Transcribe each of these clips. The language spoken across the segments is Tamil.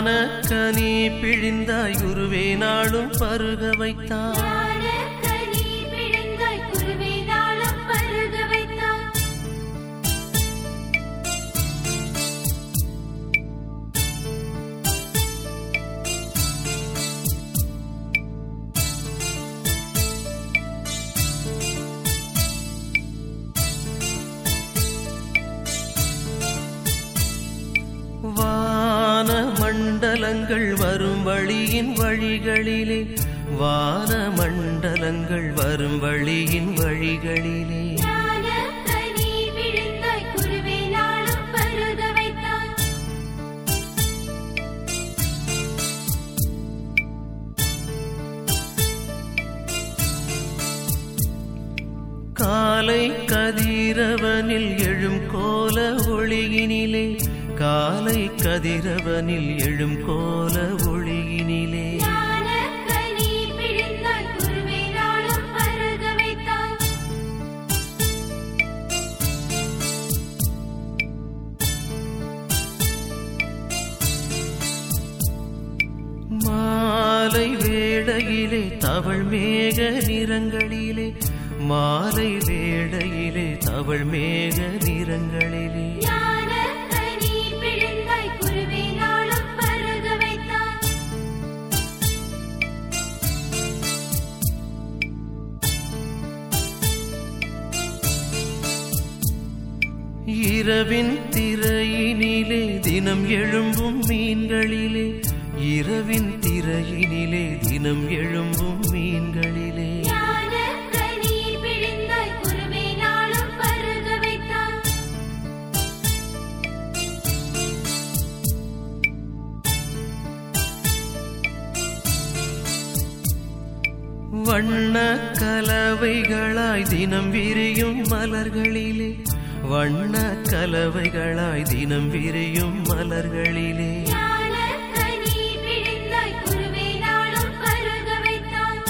ஞான கனி பிழிந்தாய் குருவே நாளும் பருக வைத்தாய் ஞானக்கனி பிழிந்தாய் குருவே நாளும் பருக வைத்தாய் வான மண்டலங்கள் வரும் வழியின் வழிகளிலே வான மண்டலங்கள் வரும் வழியின் வழிகளிலே ஞானக்கனி பிழிந்தாய் குருவே நாளும் பருக வைத்தாய் காலை கதிரவனில் எழும் கோல ஒளியினிலே காலை கதிரவனில் எழும் கோல ஒளியினிலே ஞானக்கனி பிழிந்தாய் குருவே நாளும் பருக வைத்தாய் மாலை வேளையிலே தவள் மேக நிறங்களிலே மாலை வேளையிலே தவள் மேக நிறங்களிலே ஞானக்கனி பிழிந்தாய் குருவே நாளும் பருக வைத்தாய் இரவின் திரையினிலே தினம் எழும்பும் மீன்களிலே இரவின் திரையினிலே தினம் எழும்பும் மீன்களிலே ஞானக்கனி பிழிந்தாய் குருவே நாளும் பருக வைத்தாய் வண்ண கலவைகளாய் தினம் விரியும் மலர்களிலே வண்ண கலவைகளாய் தினம் விரியும் மலர்களிலே ஞானக்கனி பிழிந்தாய் குருவே நாளும் பருக வைத்தாய்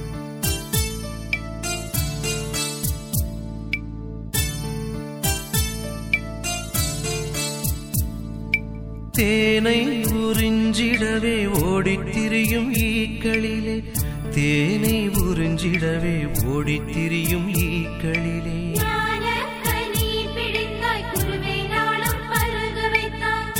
தேனை உறிஞ்சிடவே ஓடித் திரியும் ஈக்களிலே தேனை உறிஞ்சிடவே ஓடித் திரியும் ஈக்களிலே ஞானக்கனி பிழிந்தாய் குருவே நாளும் பருக வைத்தாய்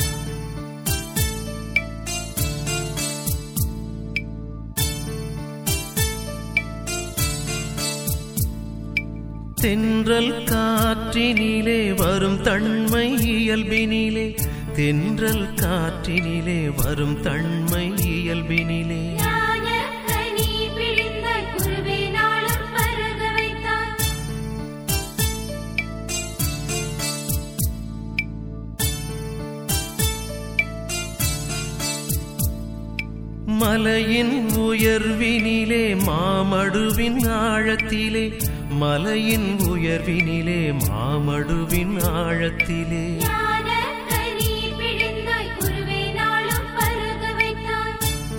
தென்றல் காற்றினிலே வரும் தன்மை இயல்பினிலே தென்றல் காற்றினிலே வரும் தன்மை இயல்பினிலே ஞானக்கனி பிழிந்தாய் குருவே நாளும் பருக வைத்தாய் மலையின் உயர்வினிலே மாமடுவின் ஆழத்திலே மலையின் உயர்வினிலே மாமடுவின் ஆழத்திலே ஞானக்கனி பிழிந்தாய் குருவே நாளும் பருக வைத்தாய்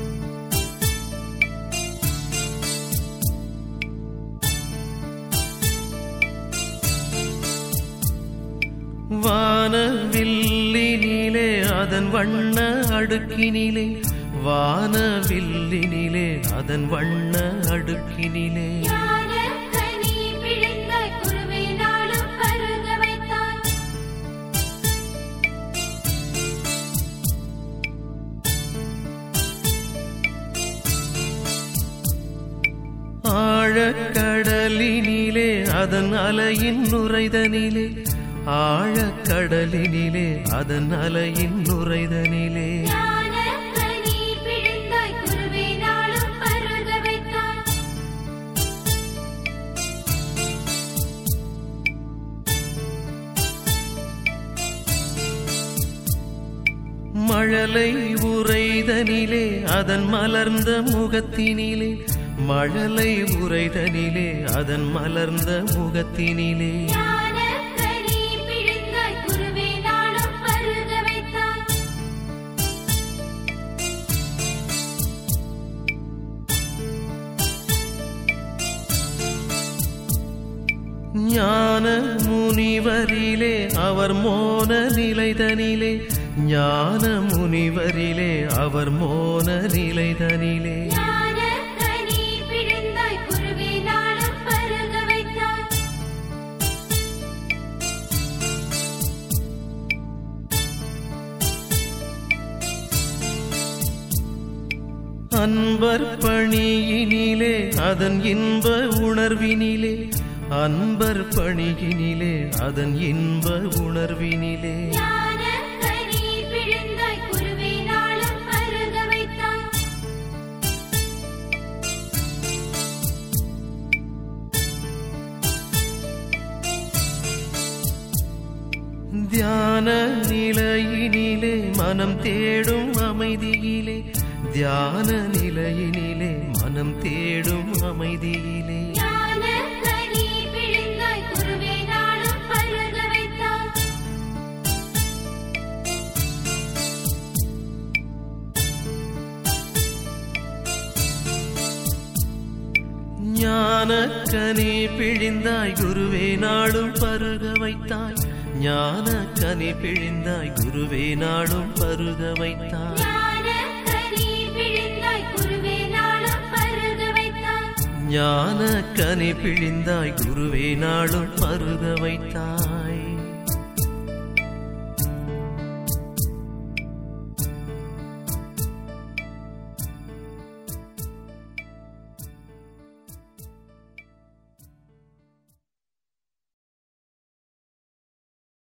வானவில்லினிலே அதன் வண்ண அடுக்கினிலே வானவில்லினிலே அதன் வண்ண அடுக்கினிலே ஞானக்கனி பிழிந்தாய் குருவே நாளும் பருக வைத்தாய் ஆழக்கடலினிலே அதன் அலையின் நுரைதனிலே ஆழக்கடலினிலே அதன் அலையின் நுரைதனிலே ஞானக்கனி பிழிந்தாய் குருவே நாளும் பருக வைத்தாய் மழலை உறைதனிலே அதன் மலர்ந்த முகத்தினிலே மழலை உறைதனிலே அதன் மலர்ந்த முகத்தினிலே ஞானக்கனி பிழிந்தாய் குருவே நாளும் பருக வைத்தாய் ஞான முனிவரிலே அவர் மோன நிலைதனிலே ஞான முனிவரிலே அவர் மோன நிலைதனிலே ஞானக்கனி பிழிந்தாய் குருவே நாளும் பருக வைத்தாய் அன்பர் பணியினிலே அதன் இன்ப உணர்வினிலே அன்பர் பணியினிலே அதன் இன்ப உணர்வினிலே ஞானக்கனி பிழிந்தாய் குருவே நாளும் பருக வைத்தாய் தியான நிலையினிலே மனம் தேடும் அமைதியிலே தியான நிலையினிலே மனம் தேடும் அமைதியிலே ஞானக்கனி பிழிந்தாய் குருவே நாளும் பருக வைத்தாய் ஞானக்கனி பிழிந்தாய் குருவே நாளும் பருக வைத்தாய் ஞானக்கனி பிழிந்தாய் குருவே நாளும் பருக வைத்தாய் ஞானக்கனி பிழிந்தாய் குருவே நாளும் பருக வைத்தாய் ஞானக்கனி பிழிந்தாய் குருவே நாளும் பருக வைத்தாய்